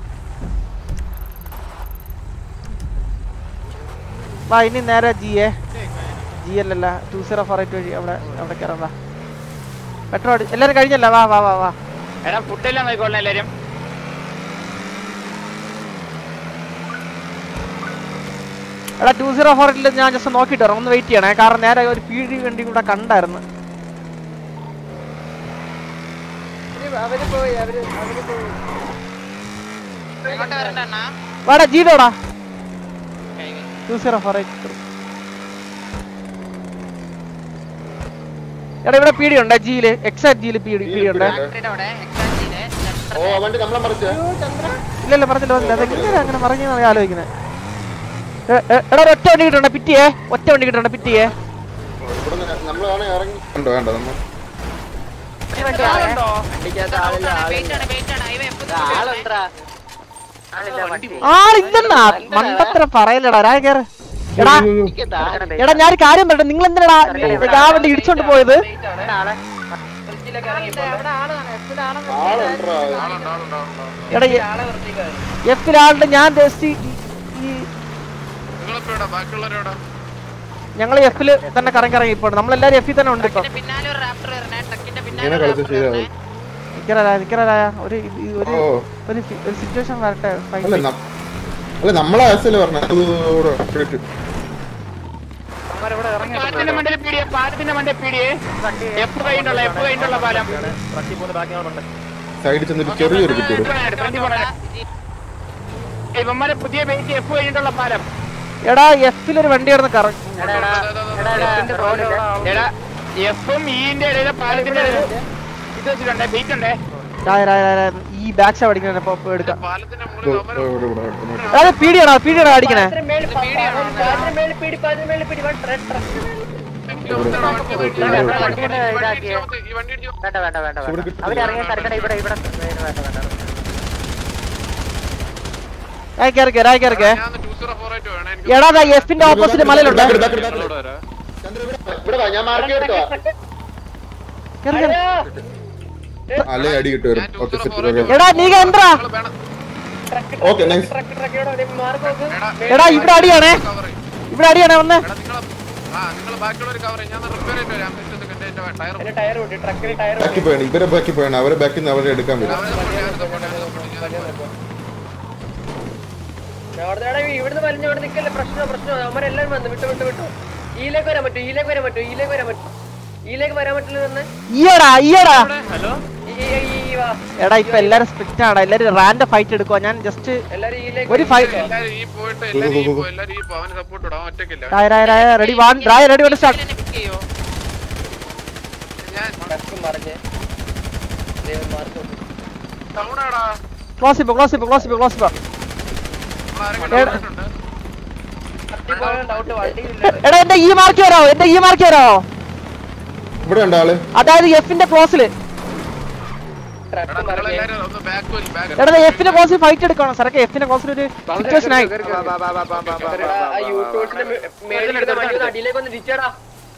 വാ ഇനി നേരെ ജി എ ജി എൽ അല്ല ടു സീറോ ഫോർ എയ്റ്റ് വഴി അവിടെ അവിടെ കയറാം വാ പെട്രോൾ അടി എല്ലാരും കഴിഞ്ഞല്ല വാ വാ വാ വാ എടാ ഫുഡെല്ലാം നോക്കിക്കോളണം എല്ലാരും എടാ ടു സീറോ ഫോർ എയ്റ്റിൽ ഞാൻ ജസ്റ്റ് നോക്കിയിട്ട് വരാം ഒന്ന് വെയിറ്റ് ചെയ്യണേ കാരണം നേരെ ഒരു പി ഡി വണ്ടി കൂടെ കണ്ടായിരുന്നു അവര് പോയി അവര് അവര് പോയി ഇങ്ങോട്ട് വരണ്ട അണ്ണാ വാടാ ജീഡോടാ ടു സീറോ ഫോർ എയ്റ്റ് എടാ ഇവിടെ പി ഡി ഉണ്ട് ജിയില് എക്സാക്ട് ജിയില് പി ഡി പി ഡി ഉണ്ട് ഫാക്ടറിയുടെ അവിടെ എക്സാക്റ്റില് ഓ ആ വണ്ടി നമ്മളെ മറിച്ച ഇല്ല ഇല്ല പറഞ്ഞില്ല പറഞ്ഞില്ല അതെങ്ങനെ അങ്ങനെ പറഞ്ഞാണ് ആലോചിക്കുന്നത് എടാ ഒരു ഒറ്റ വണ്ടി കിട്ടണ്ട പിറ്റിയേ ഒറ്റ വണ്ടി കിട്ടണ്ട പിറ്റിയേ ഇവിടെ നമ്മളാണ് ഇറങ്ങി ഉണ്ടോ വേണ്ട നമ്മൾ വെയിറ്റ് ആണ് വെയിറ്റ് ആണ് ഇവ എപ്പോ ആളുണ്ടാ ആളില്ലെന്നാ മണ്ടത്ര പറയലടാ രാ കേറ് എടാ എടാ ഞാൻ ഒരു കാര്യം പറയട്ടെ നിങ്ങൾ എന്തിനാടാ ആ വണ്ടി ഇടിച്ചോണ്ട് പോയത് ഫ്രിഡ്ജിലൊക്കെ ഇറങ്ങി ആളുണ്ടോ എടാ എഫിൽ ആളുടെ ഞാൻ ജസ്റ്റ് ഈ നിങ്ങളിപ്പോ എവിടെ ബാക്കിയുള്ളവരെവിടെ ഞങ്ങൾ എഫിൽ തന്നെ കറങ്ങി കറങ്ങി ഇപ്പോൾ നമ്മളെല്ലാരും എഫിൽ തന്നെ ഉണ്ട് ഇപ്പൊ ട്രക്കിന്റെ പിന്നാലെ ഒരു റാപ്റ്റർ വരണേ ട്രക്കിന്റെ ഇങ്ങനെ പിന്നാലെ കളിച്ച ശരിയാവും നിക്കറാ നിക്കറാ ഒരു ഇത് ഒരു ഓ ഒരു സി- ഒരു സിറ്റുവേഷൻ വരട്ടെ fight. അല്ല നം- അല്ല നമ്മളെ ആസല്ലേ പറഞ്ഞ പാലത്തിന്റെ മണ്ടയിൽ പീടിയെ പാലത്തിന്റെ മണ്ടയിൽ പീടിയെ എഫ് കഴിഞ്ഞുള്ള എഫ് കഴിഞ്ഞുള്ള പാലം സൈഡിൽ ചെന്നൊരു ചെറിയൊരു കുട്ടി ഫ്രണ്ടി പോണ ഇവന്മാരെ പുതിയ ബേസ് എഫ് കഴിഞ്ഞിട്ടുള്ള പാലം എടാ എഫിൽ ഒരു വണ്ടി കിടന്ന് കറങ്ങി എടാ എഫും ഇന്റെ ഇടയിലെ പാലത്തിന്റെ ഇടയില് ഇത് വെച്ചിട്ടുണ്ട് ബീറ്റ് ഉണ്ട് രായ, രായ, രായ, രായ. ഈ ബാക്ക് ഷാ അടിക്കണേ ഇപ്പൊ ഇപ്പൊ എടുക്കാം പാലത്തിന്റെ ഇത് മുകളിൽ അവന്മാര് ഇവിടെ, ഇവിടെ, ഇവിടെ, ഇവിടെ. അതായത് പീടിയാണോ പീടിയാണോ അടിക്കണേ പാലത്തിന് മേളിൽ പ- പാലത്തിന് മേളിൽ പിടി പാലത്തിന് മേളിൽ പിടി വൺ ട്രക്ക് ട്രക്ക് ഈ വണ്ടി ഇടിച്ച് പോകത്ത്, ഈ വണ്ടി ഇടിച്ച് വേണ്ട വേണ്ട വേണ്ട ഇവിടെ വേണ്ട കിട്ടും. അവരിറങ്ങിയ തിരക്കട ഇവിടെ ഇവിടെ വേണ്ട വേണ്ട വേണ്ട രായ കയറിക്കേ രായ കയറിക്കേ ഞാൻ ടൂ സീറോ ഫോർ ആയിട്ട് വേണം എനിക്ക് എടാ ദാ എഫിന്റെ ഓപ്പോസിറ്റ് മലയിലുണ്ട് ബാക്കിൽ, ബാക്കിൽ, ബാക്കിൽ. ചന്ദ്ര, ഇവിടെ, ഇവിടെ വാ, ഞാൻ മാർക്ക് ചെയ്തോ കേറി, കേറി. അല്ലേ അടി കിട്ടും ഞാൻ ഓക്കെ 204 സെറ്റ് ആയിട്ട് എടാ നീക എന്താ നിങ്ങള് വേണം. ഓക്കെ നൈസ് ട്രക്ക് ട്രക്ക് ഇവിടെ മാർക്ക് നോക്ക് എടാ, എടാ ഇവിടെ അടിയാണേ cover ചെയ്യ്. ഇവിടെ അടിയാണേ വന്നേ എടാ, നിങ്ങള് ആ നിങ്ങള് ബാക്കിയുള്ളവർ കവർ ഞാൻ റിപ്പയർ ചെയ്ത് വരാം പത്ത് സെക്കൻഡ് എന്റെ ടയർ എന്റെ ടയർ പൊട്ടി ട്രക്കിന് ടയർ ബാക്കി പോയാണ് ഇവരെ ബാക്കി പോയാണ് അവരെ ബാക്കിൽ നിന്ന് അവരെ എടുക്കാൻ പറ്റും അവിടെ ഇവിടുന്ന് വലിഞ്ഞ് ഇവിടെ നിൽക്കല്ലേ പ്രശ്നം പ്രശ്നം അവരെല്ലാരും വന്നു വിട്ടു വിട്ടു വിട്ടു ഈയിലേക്ക് വരാൻ പറ്റും ഈയിലേക്ക് വരാൻ പറ്റും ഈയിലേക്ക് വരാൻ പറ്റും ഈയിലേക്ക് വരാൻ പറ്റില്ല തന്നെ ഈയടാ ഈയടാ വാ എടാ ഇപ്പൊ എല്ലാരും സ്ട്രിക്റ്റ് ആണ് എല്ലാരും റാൻഡം ഫൈറ്റ് എടുക്കുക ഞാൻ ജസ്റ്റ് എല്ലാരും ഈയിലേക്ക് ഒരു ഫൈറ്റ് എല്ലാരും ഈ പോയിട്ട് എല്ലാരും ഈ പോ എല്ലാരും ഈ പോ അവന് സപ്പോർട്ട് ഇടാൻ ഒറ്റക്കില്ല രായ രായ രായ റെഡി വൺ രായ റെഡി വൺ സ്റ്റാർട്ട് എന്നെ pick ചെയ്യോ? ഞാൻ ട്രക്ക് മറിഞ്ഞ് ദൈവം മാർക്ക് നോക്ക്. ടൗണാടാ ക്ലോസ് ഇപ്പൊ ക്ലോസ് ഇപ്പൊ ക്ലോസ് ഇപ്പൊ ക്ലോസ് ഇപ്പൊ നമ്മളാരെങ്കിലും കത്തിപ്പോയാൽ ഡൗട്ട് വണ്ടിയില്ല എടാ എന്റെ ഈ മാർക്ക് വരാവോ എന്റെ ഈ മാർക്ക് വരാവോ ഇവിടെ ഉണ്ട് ആള് അതായത് എഫിന്റെ ക്ലോസില് ട്രക്ക് എടാ മറിഞ്ഞ് നിങ്ങളെല്ലാരും ഒന്ന് ബാക്ക് വലി ബാക്ക് എടാ എഫിന്റെ ക്ലോസിൽ ഫൈറ്റ് എടുക്കണം സരക്ക് എഫിന്റെ ക്ലോസിൽ ഒരു സിറ്റുവേഷൻ ആയി എടാ, ആ യൂട്യൂബിന്റെ മേളിൽ വണ്ടി ഒന്ന് അടിയിലേക്ക് ഒന്ന് തിരിച്ചടാ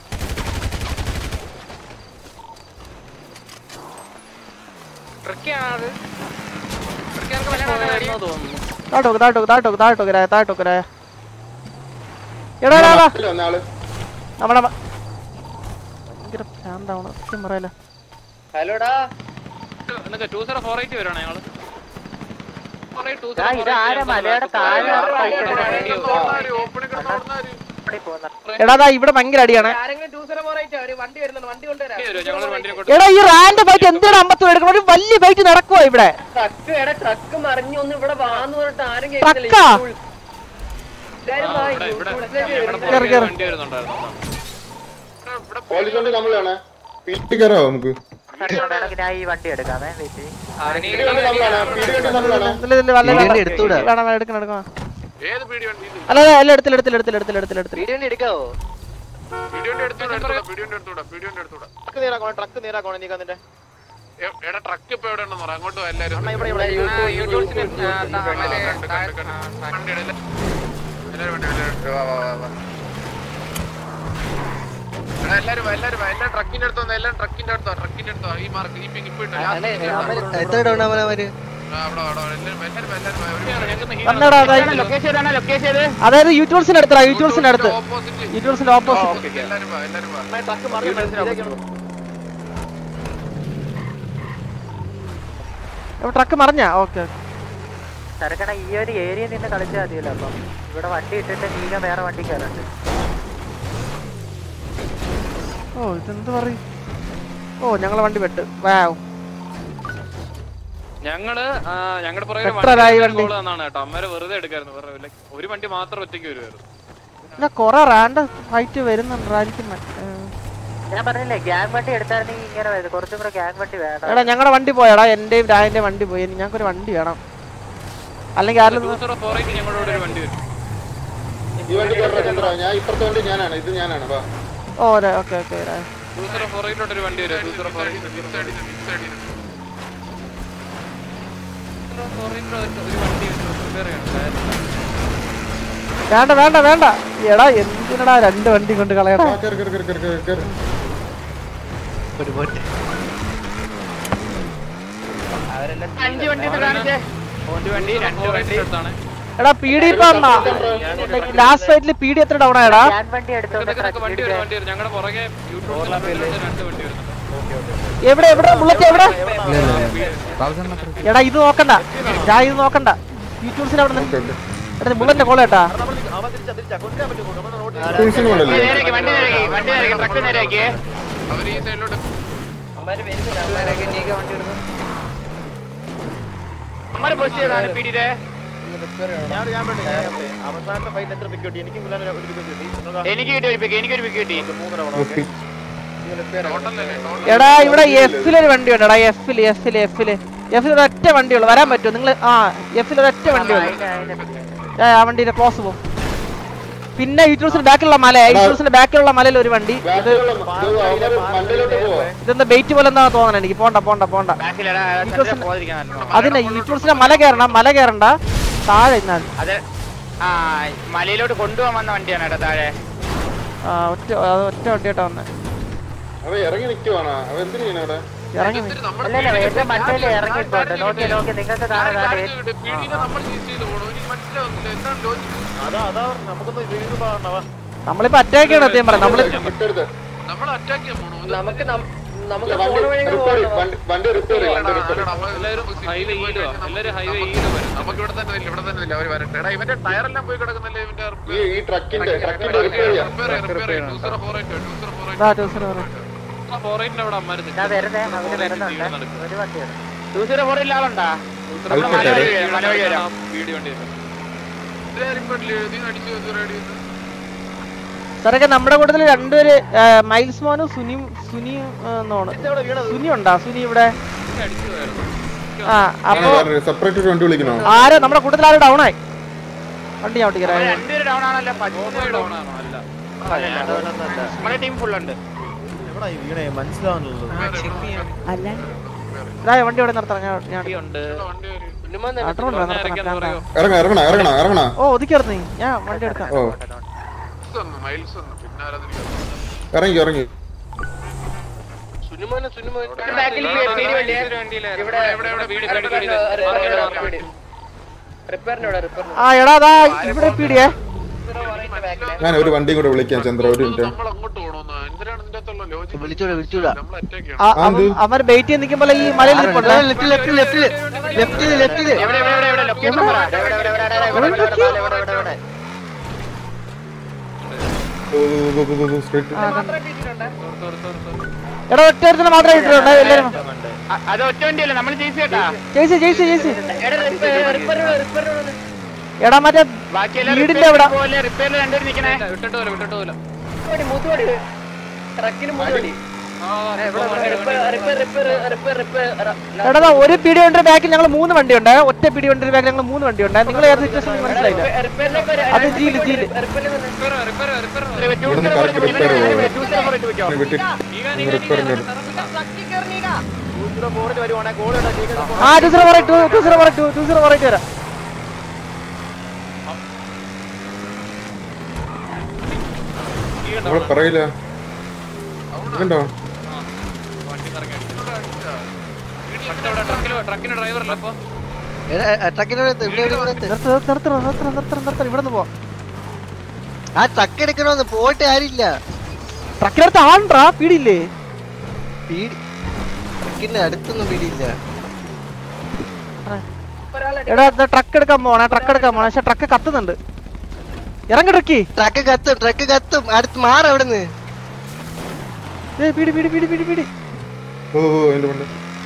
ട്രക്കിയാണത് ട്രക്കിയാർക്ക് വല്ലാതെ താഴോക്ക് താഴോക്ക് താഴോക്ക് താഴോക്ക് രായ താഴോക്ക് രായ എടാ എടാ എടാ ഇവിടെ വന്ന ആള് നമ്മുടെ മ- ഭയങ്കര ഭ്രാന്താവണം സത്യം പറയല ഹലോടാ എന്നൊക്കെ ടൂ സീറോ ഫോർ എയ്റ്റ് വരുവാണ് ഞങ്ങള് ആ, ഇത് ആരാ മലയുടെ താഴെ ഓപ്പണിംഗ് കിടന്നോടുന്നാര് എടാ ദാ ഇവിടെ ഭയങ്കര അടിയാണ് ആരെങ്കിലും ടൂ സീറോ ഫോർ ആയിട്ട് ഒരു വണ്ടി വരുന്നുണ്ട് വണ്ടി കൊണ്ടുവരാം ഞങ്ങളൊരു വണ്ടിനെ കൊണ്ട് എടാ ഈ റാൻഡ് ഫൈറ്റ് എന്തിനാ അമ്പത്തി എടുക്കണം ഒരു വലിയ ഫൈറ്റ് നടക്കുവോ ഇവിടെ ട്രക്ക് എടാ ട്രക്ക് മറിഞ്ഞു ഒന്ന് ഇവിടെ വാന്ന് പറഞ്ഞിട്ട് ആരും ട്രക്കാ? എല്ലാരും വാ, ഇവിടെ ഇവിടെ യൂട്യൂബിലേക്ക് ഞങ്ങളുടെ വരുന്നു. കേറ്, പുറകെ കേറ്. വണ്ടി വരുന്നുണ്ടായിരുന്നു ഇവിടെ പോലീസ് വണ്ടി നമ്മളാണ് പീറ്റി കയറാവോ നമുക്ക് വേണമെങ്കിൽ ഞാൻ ഈ വണ്ടി എടുക്കാമേ വെയിറ്റ് പീടി വണ്ടി നമ്മളാണ് പീടി വണ്ടി നമ്മളാണ് ഇതില് ഇതില് വല്ല- വേണം, വേണം, എടുക്കണം എടുക്കണം ഏത് വീഡിയോ വണ്ടി ഇത് അല്ല അല്ല എല്ലാം എടുത്തില്ല എടുത്തില്ല എടുത്തില്ല എടുത്തില്ല എടുത്തില്ല എടുത്തില്ല വീഡിയോന്റെ എടുത്തൂടാ വീഡിയോന്റെ എടുത്തൂടാ വീഡിയോന്റെ എടുത്തൂടാ എ- എടാ ട്രക്ക് ഇപ്പൊ എവിടെ ഉണ്ടെന്ന് പറ അങ്ങോട്ട് വാ എല്ലാരും ഇവിടെ യൂട്യൂബ്- യൂട്യൂബ്- കണ്ട്, കണ്ട്, കണ്ട്, കണ്ട്. വണ്ടി ഇടല്ലേ? എല്ലാരും വണ്ടി ഇടല്ലേ? വാ, വാ, വാ, വാ. എടാ, എല്ലാരും വാ, എല്ലാരും വാ. എല്ലാം ട്രക്കിന്റെ അടുത്ത് വന്നോ, എല്ലാം ട്രക്കിന്റെ അടുത്തോ ട്രക്കിന്റെ അടുത്തോ ഈ മാർക്ക് ഈ പിക്ക് ഇപ്പൊ ഇട്ടോ last pick ഇട്ടോ. ആ, അവിടെ വാ, അവിടെ വാ. എല്ലാരും വാ, എല്ലാരും വാ, എല്ലാരും വാ. ഒരു വന്നടാ അതായത് ലൊക്കേഷൻ ഏതാണ് ലൊക്കേഷൻ ഏത് അതായത് യൂട്യൂബ്സിന്റെ അടുത്താ യൂട്യൂബ്സിന്റെ അടുത്ത് ഓപ്പോസിറ്റ് യൂട്യൂബ്സിന്റെ ഓപ്പോസിറ്റ് എല്ലാരും വാ എല്ലാരും വാ ട്രക്ക് മറിഞ്ഞാ ഓക്കെ തിരക്കണ ഈ ഒരു ഏരിയ നിന്ന് കളിച്ചാൽ മതിയല്ലോ അപ്പം ഇവിടെ വണ്ടി ഇട്ടിട്ട് നീങ്ങ വേറെ വണ്ടി കയറുന്നുണ്ട് ഓ ഇതെന്ത് പറയും ഓ ഞങ്ങളെ വണ്ടി പെട്ട് വാവ് ഞങ്ങള് ആ, ഞങ്ങളുടെ പുറകെ എത്ര രായി വണ്ടി? തന്നാണ് കേട്ടോ അമ്മരെ വെറുതെ എടുക്കായിരുന്നു വെറുതെ like ഒരു വണ്ടി മാത്രം ഒറ്റയ്ക്ക് വരുമായിരുന്നു പിന്നെ കൊറേ റാൻഡം ഫൈറ്റ് വരുന്നുണ്ടായിരിക്കും ഞാൻ പറഞ്ഞില്ലേ ഗ്യാങ് വണ്ടി എടുത്തായിരുന്നെങ്കിൽ ഇങ്ങനെ വരുന്നത് കുറച്ചും കൂടെ ഗ്യാങ് വണ്ടി വേണം എടാ ഞങ്ങളുടെ വണ്ടി പോയടാ എന്റെയും രായന്റെ വണ്ടി പോയി ഇനി ഞങ്ങൾക്കൊരു വണ്ടി വേണം അല്ലെങ്കിൽ ആരും ടൂ സീറോ ഫോർ എയ്റ്റ് ഞങ്ങളുടെ കൂടെ ഒരു വണ്ടി വരും ഈ വണ്ടി കയറാ ചന്ദ്ര ഞാൻ ഇപ്പുറത്തെ വണ്ടി ഞാനാണ് ഇത് ഞാനാണ് വാ ഓ okay okay two zero four എയ്റ്റിലോട്ട് ഒരു വണ്ടി വരും two zero four eight four എയ്റ്റിലോട്ട് ഒരു വണ്ടി പ്രിപ്പയർ ചെയ്യണം വേണ്ട വേണ്ട വേണ്ട എടാ എന്തിനടാ രണ്ട് വണ്ടി കൊണ്ട് കളയടാ വാ, കേറ് കേറ് കേറ് കേറ് കേറ് കേറ് അഞ്ച് വണ്ടി ഒന്ന് കാണിച്ചേ ഒരു വണ്ടി രണ്ട് വണ്ടി അടുത്താണ് എടാ പി ഡി ഇപ്പൊ ലാസ്റ്റ് ഫൈറ്റിൽ പി ഡി എത്ര ഡൗൺ ആയടാ ഗ്യാങ് വണ്ടി എടുത്തോണ്ട് ഇതൊക്കെ വണ്ടി വരും വണ്ടി വരും ഞങ്ങളുടെ പുറകെ യൂട്യൂബിൽ രണ്ട് വണ്ടി വരുന്നുണ്ട് എവിടെ എവിടെ ബുള്ളറ്റ് എവിടെ എടാ ഇത് നോക്കണ്ട ഞാൻ ഇത് നോക്കണ്ട യൂട്യൂബ്സിൽ അവിടെ ഓക്കെ ഓക്കെ എടാ ബുള്ളറ്റിന്റെ കോൾ കേട്ടാ ടൂൾസിന് കൊണ്ടല്ലേ നേരെയാക്കി വണ്ടി നേരെയാക്കി വണ്ടി നേരെയാക്കി ട്രക്ക് നേരെയാക്കി അവർ ഈ സൈഡിലോട്ട് അമ്മാര് വരുന്നില്ല അമ്മാരൊക്കെ നീക്ക വണ്ടി എടുക്കും അമ്മരെ പോസ്റ്റ് ചെയ്താണ് പിടിയിലെ എനിക്ക് കിട്ടി ഒരു പിക്ക് എനിക്കൊരു പിക്ക് കിട്ടി എടാ ഇവിടെ എഫിലൊരു വണ്ടി ഉണ്ട് എടാ എഫില് എഫില് എഫില് എഫിൽ ഒരൊറ്റ വണ്ടിയുള്ളൂ വരാൻ പറ്റുമോ നിങ്ങൾ ആ എഫിൽ ഒരൊറ്റ വണ്ടിയുള്ളൂ ഏ, ആ വണ്ടിയുടെ ക്ലോസ് പോകും പിന്നെ ഈറ്റൂസിന്റെ ബാക്കിലുള്ള മല ഈറ്റൂസിന്റെ ബാക്കിലുള്ള മലയിൽ ഒരു വണ്ടി ഇത് മണ്ടയിലോട്ട് പോവാ ഇതെന്താ ബെയ്റ്റ് പോലെ എന്താ തോന്നണം എനിക്ക് പോണ്ട പോണ്ട പോണ്ട ബാക്കിലെടാ ഈറ്റൂസിന്റെ- പോകാതിരിക്കാൻ അതിന് ഈറ്റൂസിന്റെ മല കയറണം മല കയറണ്ട താഴെ നിന്നാൽ അത് ആ മലയിലോട്ട് കൊണ്ടുപോകാൻ വന്ന വണ്ടിയാണ് ഏട്ടാ താഴെ ആ ഒറ്റ അത് ഒറ്റ വണ്ടിയായിട്ടാ വന്നെ അവ ഇറങ്ങി നിക്കുവാണോ അവ എന്തിനു ചെയ്യണ അവിടെ ഇറങ്ങി നീ. അല്ല അല്ല ഏറ്റവും മറ്റേല് ഇറങ്ങിപ്പോട്ടെ നോക്കി നോക്കി നിങ്ങൾക്ക് താഴെ താഴെ നമ്മൾ ചീസ് ചെയ്ത് പോകണം എനിക്ക് മനസ്സിലാവുന്നില്ല എന്താണ് ലോജിക്ക് നമ്മളിപ്പോ അറ്റാക്ക് ചെയ്യണം സത്യം പറയാം നമ്മള് വിട്ടെടുത്ത് നമ്മൾ അറ്റാക്ക് ചെയ്യാൻ പോണോ നമുക്ക് നം- നമുക്ക് വണ്ടി പോണ വഴി റിപ്പയർ പോകണം വണ്ടി വണ്ടി റിപ്പയർ വണ്ടി റിപ്പയർ എല്ലാവരും ഹൈവേ ഈടുവാ എല്ലാവരും ഹൈവേ ഈട് വരും നമുക്ക് ഇവിടെ തന്നെ ഇല്ല ഇവിടെ തന്നെ ഇല്ല അവര് വരട്ടെ എടാ ഇവന്റെ ടയർ എല്ലാം പോയി കിടക്കുന്നല്ലേ ഇവന്റെ ഈ ഈ ട്രക്കിന്റെ ട്രക്കിന്റെ റിപ്പയർ ചെയ്യാം ഇതാ ടൂസിന് പറ. ഫോർ എയ്റ്റിന്റെ അവിടെ അമ്മാര് ഇതാ വരുന്നേ അവര് വരുന്നുണ്ട് ഒരു വണ്ടിയാണ് ടൂസിയുടെ ഫോറിൽ ആളുണ്ടാ നമ്മള് മല അൽപ്പറ്റ വഴി വരാം, മല വഴി വരാം വീഡിയോ വണ്ടി അടിച്ചു റെഡി സാറൊക്കെ നമ്മുടെ കൂട്ടത്തില് രണ്ടുപേര് ആ, മൈൽസ് മോനും സുനിയും സുനിയും ആ, എന്നോണ് സുനി ഉണ്ടാ സുനി ഇവിടെ അടിച്ചു പോയായിരുന്നു ആ അപ്പൊ സെപ്പറേറ്റ് വണ്ടി വിളിക്കണോ ആര് നമ്മുടെ കൂട്ടത്തിൽ ആര് ഡൗൺ ആയി വണ്ടി ഞാൻ ഓട്ടിക്കരാ രണ്ടുപേരും ഡൗൺ ആണല്ലോ പച്ച ഡൗൺ ആണോ അല്ല നമ്മുടെ ടീം ഫുൾ ഉണ്ട് എവിടാ ഈ വീണേ മനസ്സിലാവുന്നുള്ളൂ വണ്ടി ഇവിടെ നിർത്തണം ഞാൻ ഞാൻ വണ്ടി ഉണ്ട് ആട്ടോ ഉണ്ടോ നിർത്തണം ഇറക്കാന്ന് വേണ്ട. പറയോ ഇറങ്ങ ഇറങ്ങണ ഇറങ്ങണ ഇറങ്ങണ ഓ ഒതുക്കിർന്ന് ഞാൻ വണ്ടി എടുക്കാം ഓ മൈൽസ് വന്നു പിന്നെ ആരാ ഇറങ്ങി ഇറങ്ങി സുനിമോനെ സുനിമോൻ ബാക്കിൽ ഈ ഇവിടെ വണ്ടിയിലായിരുന്നു. ഇവിടെ ഇവിടെ, ഇവിടെ, വീട്, റിപ്പയറിന്റെ വീട്, വീട്. റിപ്പയറിന്റെ വീട്. റിപ്പയറിന്റെ ഇവിടെ റിപ്പയറിന്റെ ആ എടാ അതാ ഇവിടെ പീടിയേ ഞാൻ ഒരു വണ്ടി കൂടെ വിളിക്കാം ചന്ദ്ര ഒരു മിനിറ്റ് നമ്മൾ അങ്ങോട്ട് പോകണമെന്ന് എന്തിനാണ് ഇതിന്റെ അകത്തുള്ള ലോജിക് വിളിച്ചോടാ വിളിച്ചോടാ നമ്മൾ അറ്റാക്ക് ചെയ്യണം ആ, അവൻ- അവൻ വെയിറ്റ് ചെയ്ത് നിൽക്കുമ്പോൾ ഈ മലയിൽ നിൽപ്പുണ്ട് ലെഫ്റ്റ് ലെഫ്റ്റ് ലെഫ്റ്റ് ലെഫ്റ്റില് ലെഫ്റ്റില് എവിടെ എവിടെ എവിടെ എവിടെ ലൊക്കേഷൻ പറ ഇവിടെ ഇവിടെ ഇവിടെ ഇവിടെ ഇവിടെ ഇവിടെ ഇവിടെ ഇവിടെ ഇവിടെ സ്ട്രേറ്റ് ആ, കണ്ടു. എടാ ഒറ്റ ഒരുത്തനെ മാത്രമേ ഇട്ടിട്ടുണ്ട് എല്ലാരും അ- അത് ഒറ്റ വണ്ടിയല്ല നമ്മൾ ചേച്ചി കേട്ടാ ചേച്ചി ചേച്ചി ചേച്ചി എടാ റിപ്പയർ റിപ്പയറിന്റെ റിപ്പയറിന്റെ എടാ മറ്റേ ബാക്കിയെല്ലാം വീടിന്റെ അവിടെ പോലെ റിപ്പയറിൽ രണ്ടുപേരും നിക്കണേ വിട്ടിട്ട് പോലെ വിട്ടിട്ട് പോലെ വടി മൂത്തുവടി ട്രക്കിന് മൂത്തുവടി repair repair repair repair repair എടാ ദാ ഒരു പിടി വണ്ടി ബാക്കിൽ ഞങ്ങൾ മൂന്ന് വണ്ടിയുണ്ട് ഒറ്റ പിടി വണ്ടി ബാക്കിൽ ഞങ്ങൾ മൂന്ന് വണ്ടിയുണ്ട് നിങ്ങൾ ഏത് സിറ്റുവേഷൻ മനസ്സിലായില്ല റിപ്പയറിന്റെ അത് ജീല് ജീല് റിപ്പയറിന്റെ റിപ്പയർ റിപ്പയർ റിപ്പയർ ഇവിടുന്ന് കറക്റ്റ് റിപ്പയർ പോവാ ടൂസിനെ ഫോറിട്ട് വെക്കോ വിട്ടി റിപ്പയറിന്റെ ആ two zero four two two zero four two two zero four വരാം നമ്മളെ പറയില്ല ഇതുണ്ടോ ട്രക്കിന് ട്രക്കിന് ഡ്രൈവറല്ല അപ്പൊ ട്രക്കിനോട് ഇവിടെ ഇവിടെ ഇവിടെ നിർത്ത് നിർത്ത് നിർത്ത് നിർത്ത് നിർത്ത് നിർത്ത് ഇവിടെ നിന്ന് പോ ആ ട്രക്ക് എടുക്കണോന്ന് പോയിട്ട് ആരില്ല ട്രക്കിനടുത്ത് ആണ്ടാ പീടിയില്ലേ പീടി ട്രക്കിന്റെ അടുത്തൊന്നും പീടിയില്ല എടാ ട്രക്ക് എടുക്കാൻ പോണേ ട്രക്ക് എടുക്കാൻ പോണേ പക്ഷെ ട്രക്ക് കത്തുന്നുണ്ട് ഇറങ്ങി ട്രക്കി ട്രക്ക് കത്തും ട്രക്ക് കത്തും അടുത്ത് മാറ അവിടുന്ന് ഏ പീടി പീടി പീടി പീടി പീടി ഓ ഓ എന്റെ പണ്ട്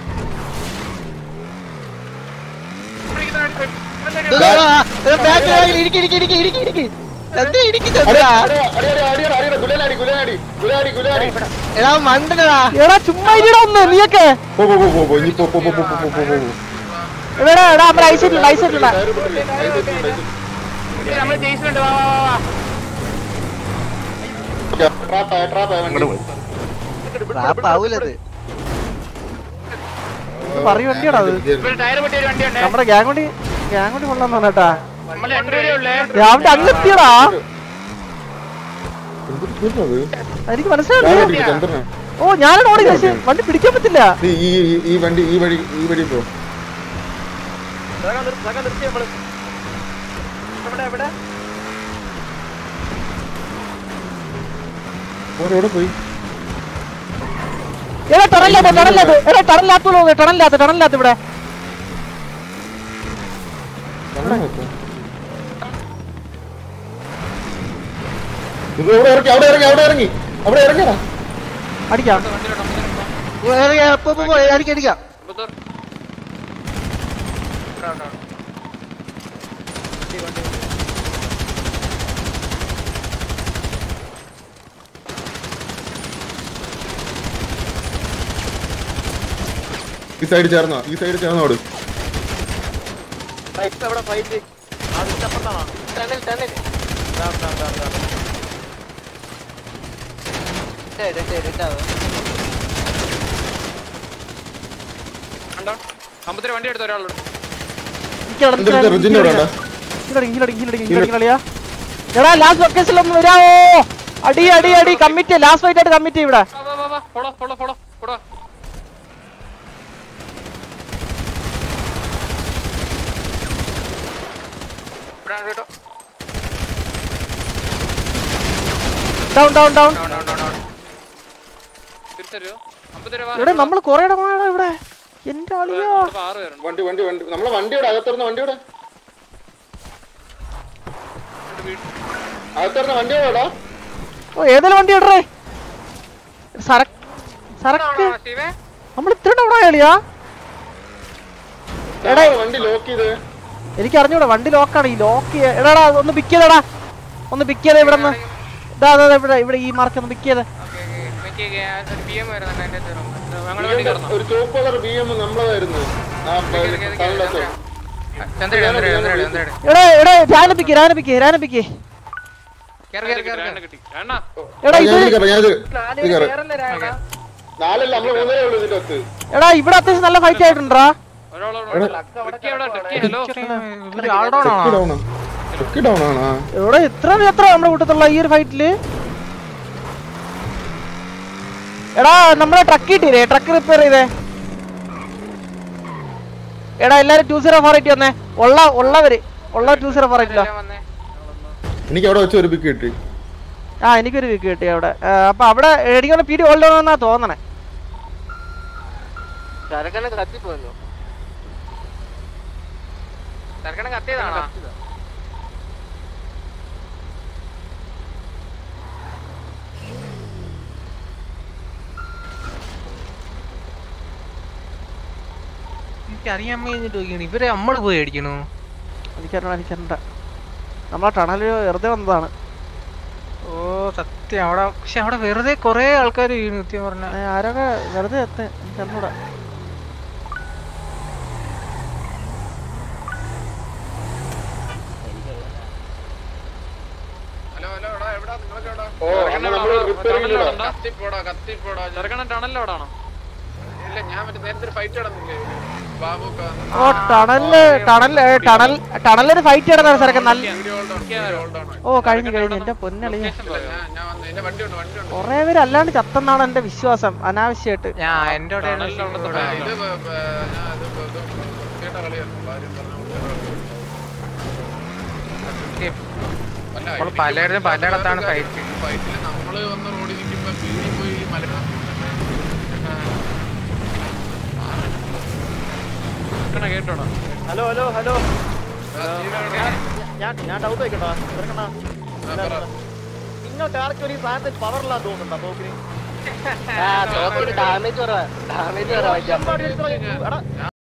ഇടിക്കി ഇടിക്കി ഇടിക്കി ഇടിക്കി ഇടിക്കി ചന്ദ്ര ഇടിക്കി അടി, ചന്ദ്ര അടി, അടി, അടി, അടി, അടി, അടി, ഗുലാലി, ഗുലാലി, ഗുലാലി, ഗുലാലി. എടാ മണ്ടനടാ എടാ ചുമ്മാ ഇരിടാ ഒന്ന് നീയൊക്കെ പോ, പോ, പോ, പോ, പോ, ഇനി പോ, പോ, പോ, പോ, പോ, പോ, പോ, പോ. എടാ എടാ നമ്മുടെ ഐസിട്ടില്ല ഐസിട്ടില്ല ടയറ് പൊട്ടില്ല, ടയറ് പൊട്ടില്ല, ടയറ് പൊട്ടില്ല. നമ്മൾ ജയിച്ചിട്ടുണ്ട് വാ വാ വാ ട്രാപ്പായ, ട്രാപ്പായ വണ്ടി. ആവൂലത് പറയ വണ്ടിയാടാ അത് ഇവിടെ ടയർ പൊട്ടിയ ഒരു വണ്ടിയുണ്ട് നമ്മുടെ ഗ്യാങ് വണ്ടി ഗ്യാങ് വണ്ടി കൊള്ളാൻ തോന്നട്ടാ നമ്മൾ രണ്ടുപേരേ ഉള്ളേ രാവിലെ അങ്ങെത്തിയടാ എന്തൊരു തീർന്നത്? എനിക്ക് ഞാൻ മനസ്സിലായില്ല ഓടിക്കും, ചന്ദ്രനാ. ഓ ഞാനാണ് ഓടി പക്ഷേ വണ്ടി പിടിക്കാൻ പറ്റില്ല നീ ഈ ഈ- ഈ വണ്ടി ഈ വഴി ഈ വഴി പോ ഓടെ എവിടെ പോയി എടാ ടണലില്ലാത്ത ടണലില്ലാത്ത എടാ ടണലില്ലാത്ത ടണലില്ലാത്ത ടണലില്ലാത്ത ഇവിടെ കാണാൻ നോക്ക്. ഇത് അവിടെ ഇറങ്ങി അവിടെ ഇറങ്ങി അവിടെ ഇറങ്ങി അവിടെ ഇറങ്ങിയടാ അടിക്കാം പോ പോ പോ അടിക്കാം അടിക്കാം ഈ സൈഡ് ചേർന്നോ ഈ സൈഡ് ചേർന്നോട് എവിടെ ഫൈറ്റ് അതിന്റെ അപ്പുറത്താണോ tunnel tunnel dam dam dam dam കണ്ടോ അമ്പത്തിന് വണ്ടി എടുത്ത ഒരാളുണ്ട് എന്തെടുത്ത റിജിന്റെ അവിടെ ഉണ്ടാ? എടാ ലാസ്റ്റ് ലൊക്കേഷനിൽ ഒന്ന് വരാവോ അടി അടി അടി കമ്മിറ്റ് ലാസ്റ്റ് ഫൈറ്റ് ആയിട്ട് കമ്മിറ്റ് ഇവിടെ വാ വാ വാ വാ ഫോളോ ഫോളോ ഫോളോ കൂടാ ഇവിടെ ആണ് കേട്ടോ ഡൗൺ ഡൗൺ ഡൗൺ തിരിച്ചറിയോ അമ്പത് രൂപ എടാ നമ്മൾ കൊറേ ഇടമാണോ ഇവിടെ എന്റെ ആളിയോ ആറ് പേരുണ്ട് വണ്ടി വണ്ടി വണ്ടി നമ്മളെ വണ്ടിയുടെ അകത്തിരുന്ന വണ്ടിയുടെ അകത്തിരുന്ന വണ്ടിയോടാ ഓ ഏതെങ്കിലും വണ്ടി ഇടറേ സരക്ക് സരക്ക് ശിവേ നമ്മൾ ഇത്ര ഡൗൺ ആളിയാ എടാ വണ്ടി ലോക്ക് ചെയ്ത് എനിക്ക് അറിഞ്ഞൂടാ വണ്ടി ലോക്കാണ് ഈ ലോക്ക് എടാടാ ഒന്ന് പിക്ക് ചെയ്തടാ ഒന്ന് പിക്ക് ചെയ്തേ ഇവിടെ നിന്ന് ഇതാ അതാ അതാ, ഇവിടെ ഇവിടെ ഈ മാർക്ക് ഒന്ന് പിക്ക് ചെയ്തേ ബി എം വരുന്നുണ്ട് എന്റെ ഞങ്ങളുടെ വണ്ടി കയറണം ഒരു ചുവപ്പ് കളർ ബി എം നമ്മളതായിരുന്നു ആ ടൗണിലകത്ത്. ചന്ദ്രൻ ചന്ദ്രൻ ചന്ദ്രൻ ചന്ദ്രൻ എടാ എടാ രാനപ്പിക്ക് രാനപ്പിക്ക് രാനപ്പിക്ക് കേറി കേറി കേറി കിട്ടി വേണ്ട എടാ ഇത് ഞാനിത് കയറാം, ഞാനിത് ഇത് കയറാം. കേറല്ലേ രാജ നാലല്ല നമ്മള് മൂന്നരേ ഉള്ളൂ ഇതിന്റെ അകത്ത് എടാ ഇവിടെ അത്യാവശ്യം നല്ല ഫൈറ്റ് ആയിട്ടുണ്ടാ ഒരാളോട് ട്രിക്കി എവിടെ tricky hello check down check down ആണോ എവിടെ എത്ര എത്ര നമ്മുടെ കൂട്ടത്തുള്ള ഈ ഒരു ഫൈറ്റില് എടാ നമ്മളെ ട്രക്ക് കിട്ടിയില്ലേ ട്രക്ക് റിപ്പയർ ചെയ്തേ എടാ എല്ലാരും ടൂ സീറോ ഫോർ എയ്റ്റ് വന്നേ ഉള്ള ഉള്ളവര് ഉള്ള ടൂ സീറോ ഫോർ എയ്റ്റിലോ എനിക്ക് അവിടെ വെച്ച് ഒരു പിക്ക് കിട്ടി ആ എനിക്കൊരു വീക്ക് കിട്ടി അവിടെ ആ, അപ്പൊ അവിടെ എനിക്കൊന്ന് പീടി ഹോൾഡ് ആണെന്നാ തോന്നണേ ചരക്കനെ കത്തിപ്പോന്നു ചെറുക്കനെ കത്തിയതാണോ എനിക്ക് അറിയാൻ കഴിഞ്ഞിട്ട് നോക്കിയാണ് ഇവരെ നമ്മൾ പോയി അടിക്കണോ എനിക്കറിയണ്ട എനിക്കറിയണ്ട നമ്മളെ ടണല് വെറുതെ വന്നതാണ് ഓ സത്യം അവിടെ പക്ഷെ അവിടെ വെറുതെ കൊറേ ആൾക്കാർ വീണു സത്യം പറഞ്ഞ ഏ, ആരൊക്കെ വെറുതെ എത്തേ എനിക്കറിഞ്ഞൂടാ ഹലോ ഹലോ എടാ എവിടാ നിങ്ങളൊക്കെ എവിടാ ഓ അന്ന് നമ്മള് റിപ്പയർ ചെയ്യണോ കത്തിപ്പോടാ കത്തിപ്പോടാ ചെറുക്കനെ ടണലിലോടാണോ ഇല്ല ഞാൻ മറ്റേ നേരത്തെ ഒരു ഫൈറ്റ് നടന്നില്ലേ ബാബു ഒക്കെ വന്ന് ഓ ടണല് ടണൽ ടണൽ ടണലൊരു ഫൈറ്റ് നടന്ന സ്ഥലമൊക്കെ നല്ല വീഡിയോ ഹോൾഡ് ആണ് ഹോൾഡ് ആണ് ഓ കഴിഞ്ഞു കഴിഞ്ഞു എന്റെ പൊന്നളി ഞാൻ ഞാൻ വന്ന് എന്റെ വണ്ടി ഉണ്ട് വണ്ടി ഉണ്ട് കൊറേ പേര് അല്ലാണ്ട് ചത്തെന്നാണ് എന്റെ വിശ്വാസം അനാവശ്യമായിട്ട് ഞാൻ എന്റെ അവിടെ ആ, ഇത് ബ- ബ- ഞാൻ ഇത് ബ- ബ- ഇത് വൃത്തികെട്ട കളിയായിരുന്നു ആരും പറഞ്ഞ അല്ല, നമ്മള് എനിക്ക് പലയിടത്തും പലയിടത്താണ് വേറൊരു fight. കാര്യം, ഫൈറ്റില് നമ്മള് വന്ന് റോഡിൽ നിൽക്കുമ്പോ പീടി പോയി മലക്കണം ചെറുക്കനെ കേട്ടോടാ ഹലോ ഹലോ ഹലോ ഞാൻ ഞാൻ ഡൗട്ട് വെക്കട്ടോ ചെറുക്കണ്ണാ നിങ്ങൾക്ക് ആർക്കും ഒരു സാധനത്തിൽ പവറില്ലാന്ന് തോന്നുന്നുണ്ടോ തോക്കിന് ഡാമേജ് കുറവാ ഡാമേജ് കുറവാ എടാ